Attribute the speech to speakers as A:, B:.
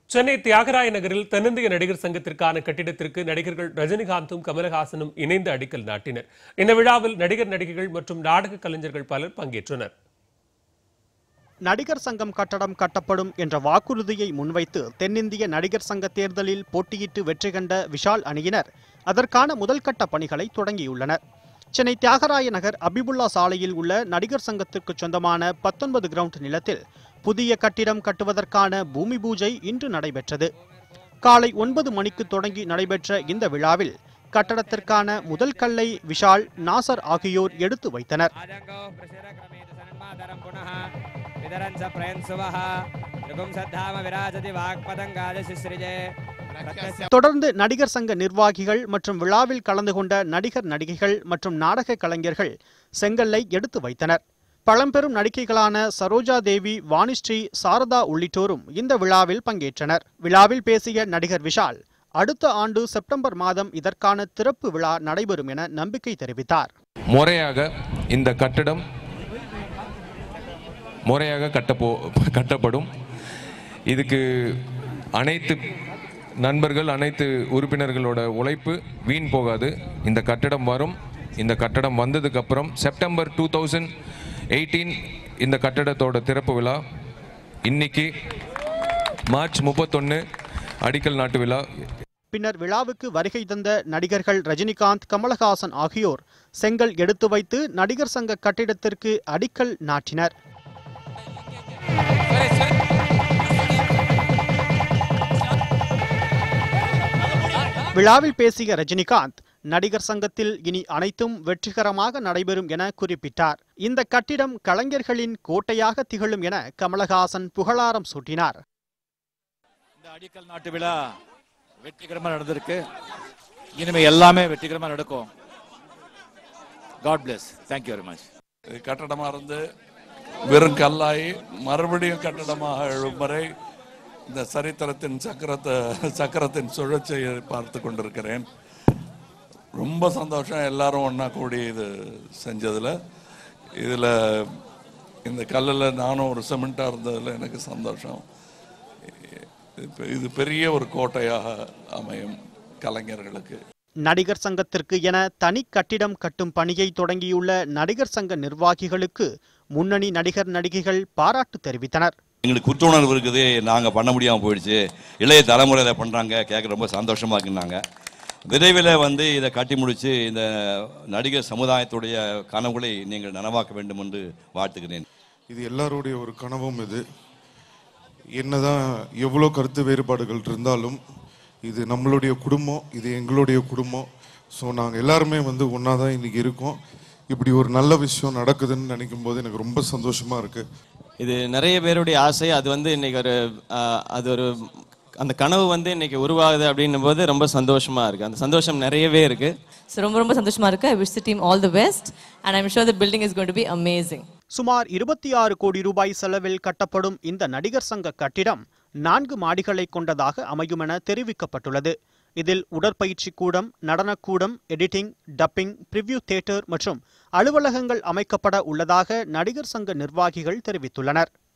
A: சென்னை தியாகராய நகரில் தென்னிந்திய நடிகர் சங்கத்திற்கான கட்டிடத்திற்கு நடிகர்கள் ரஜினிகாந்தும் கமலஹாசனும் இணைந்து அடிக்கல் நாட்டினர் இந்த விழாவில் நடிகர் நடிகைகள் மற்றும் நாடக கலைஞர்கள் பலர் பங்கேற்றனர்
B: நடிகர் சங்கம் கட்டடம் கட்டப்படும் என்ற வாக்குறுதியை முன்வைத்து தென்னிந்திய நடிகர் சங்க தேர்தலில் போட்டியிட்டு வெற்றி கண்ட விஷால் அணியினர் அதற்கான முதல் கட்ட பணிகளை தொடங்கியுள்ளனர் சென்னை தியாகராய நகர் அபிபுல்லா சாலையில் உள்ள நடிகர் சங்கத்திற்கு சொந்தமான பத்தொன்பது கிரவுண்ட் நிலத்தில் புதிய கட்டிடம் கட்டுவதற்கான பூமி பூஜை இன்று நடைபெற்றது காலை ஒன்பது மணிக்கு தொடங்கி நடைபெற்ற இந்த விழாவில் கட்டடத்திற்கான முதல் கல்லை விஷால் நாசர் ஆகியோர் எடுத்து வைத்தனர்
C: आजङ्गो प्रशिरक्रमेत सन्मातरं पुनः वितरन् स प्रयन्सुवः युगं सद्धाम विराजति वाक्पदङ्गाय शिश्रिजे प्रत्यस्य
B: தொடர்ந்து நடிகர் சங்க நிர்வாகிகள் மற்றும் விழாவில் கலந்து கொண்ட நடிகர் நடிகைகள் மற்றும் நாடக கலைஞர்கள் செங்கல்லை எடுத்து வைத்தனர் பழம்பெரும் நடிகைகளான சரோஜா தேவி வாணிஸ்ரீ சாரதா உள்ளிட்டோரும் இந்த விழாவில் பங்கேற்றனர் விழாவில் பேசிய நடிகர் விஷால் அடுத்த ஆண்டு செப்டம்பர் மாதம் இதற்கான திறப்பு விழா நடைபெறும் என நம்பிக்கை தெரிவித்தார்
D: முறையாக இந்த கட்டடம் முறையாக கட்டப்போ கட்டப்படும் இதுக்கு அனைத்து நண்பர்கள் அனைத்து உறுப்பினர்களோட உழைப்பு வீண் போகாது இந்த கட்டடம் வரும் இந்த கட்டடம் வந்ததுக்கு அப்புறம் செப்டம்பர் டூ தௌசண்ட் எயிட்டீன் இந்த கட்டடத்தோட திறப்பு விழா இன்னைக்கு மார்ச் முப்பத்தொன்று அடிக்கல் நாட்டு விழா
B: பின்னர் விழாவுக்கு வருகை தந்த நடிகர்கள் ரஜினிகாந்த் கமலஹாசன் ஆகியோர் செங்கல் எடுத்து வைத்து நடிகர் சங்க கட்டிடத்திற்கு அடிக்கல் நாட்டினர் விழாவில் பேசிய ரஜினிகாந்த் நடிகர் சங்கத்தில் இனி அனைத்தும் வெற்றிகரமாக நடைபெறும் என குறிப்பிட்டார் இந்த கட்டிடம் கலைஞர்களின் கோட்டையாக திகழும் என கமலஹாசன் புகழாரம் சூட்டினார்
E: இந்த அடிக்கல் நாட்டு விழா வெற்றிகரமா நடந்திருக்கு இனிமே எல்லாமே வெற்றிகரமா நடக்கும் god bless thank you very much
F: இது கட்டடமாக இருந்து வெறும் கல்லாகி மறுபடியும் கட்டடமாக எழும் வரை இந்த சரித்திரத்தின் சக்கரத்தை சக்கரத்தின் சுழற்சியை பார்த்து கொண்டிருக்கிறேன் ரொம்ப சந்தோஷம் எல்லாரும் ஒன்றா கூடி இது செஞ்சதில் இதில் இந்த கல்லில் நானும் ஒரு சிமெண்ட்டாக இருந்ததில் எனக்கு சந்தோஷம் இது- இது பெரிய ஒரு கோட்டையாக அமையும் கலைஞர்களுக்கு
B: நடிகர் சங்கத்திற்கு என தனி கட்டிடம் கட்டும் பணியை தொடங்கியுள்ள நடிகர் சங்க நிர்வாகிகளுக்கு முன்னணி நடிகர் நடிகைகள் பாராட்டு தெரிவித்தனர்
G: எங்களுக்கு குற்ற உணர்வு இருக்குது நாங்கள் பண்ண முடியாமல் போயிடுச்சு இளைய தலைமுறையில் பண்ணுறாங்க கேட்க ரொம்ப சந்தோஷமாக இருக்குன்னாங்க விரைவில் வந்து இதை கட்டி முடித்து இந்த நடிகர் சமுதாயத்துடைய கனவுகளை நீங்கள் நனவாக்க வேண்டும் என்று வாழ்த்துகிறேன்
H: இது எல்லாருடைய ஒரு கனவும் இது என்னதான் எவ்வளோ கருத்து வேறுபாடுகள் இருந்தாலும் இது நம்மளுடைய குடும்பம் இது எங்களுடைய குடும்பம் ஸோ நாங்கள் எல்லாருமே வந்து ஒன்றா தான் இன்னைக்கு இருக்கோம் இப்படி ஒரு நல்ல விஷயம் நடக்குதுன்னு நினைக்கும் போது எனக்கு ரொம்ப சந்தோஷமா இருக்கு
I: இது நிறைய பேருடைய ஆசை அது வந்து இன்னைக்கு ஒரு ஆஹ், அது ஒரு அந்த கனவு வந்து இன்னைக்கு உருவாகுது அப்படின்னும் போது ரொம்ப சந்தோஷமா இருக்கு அந்த சந்தோஷம் நிறையவே இருக்கு
J: ஸோ ரொம்ப ரொம்ப சந்தோஷமா இருக்கு I wish the team all the best and I'm sure the building is going to be amazing
B: சுமார் இருபத்தி ஆறு கோடி ரூபாய் செலவில் கட்டப்படும் இந்த நடிகர் சங்க கட்டிடம் நான்கு மாடிகளை கொண்டதாக அமையும் என தெரிவிக்கப்பட்டுள்ளது இதில் உடற்பயிற்சி கூடம் நடனக்கூடம் எடிட்டிங் டப்பிங் பிரிவ்யூ தியேட்டர் மற்றும் அலுவலகங்கள் அமைக்கப்பட உள்ளதாக நடிகர் சங்க நிர்வாகிகள் தெரிவித்துள்ளனர்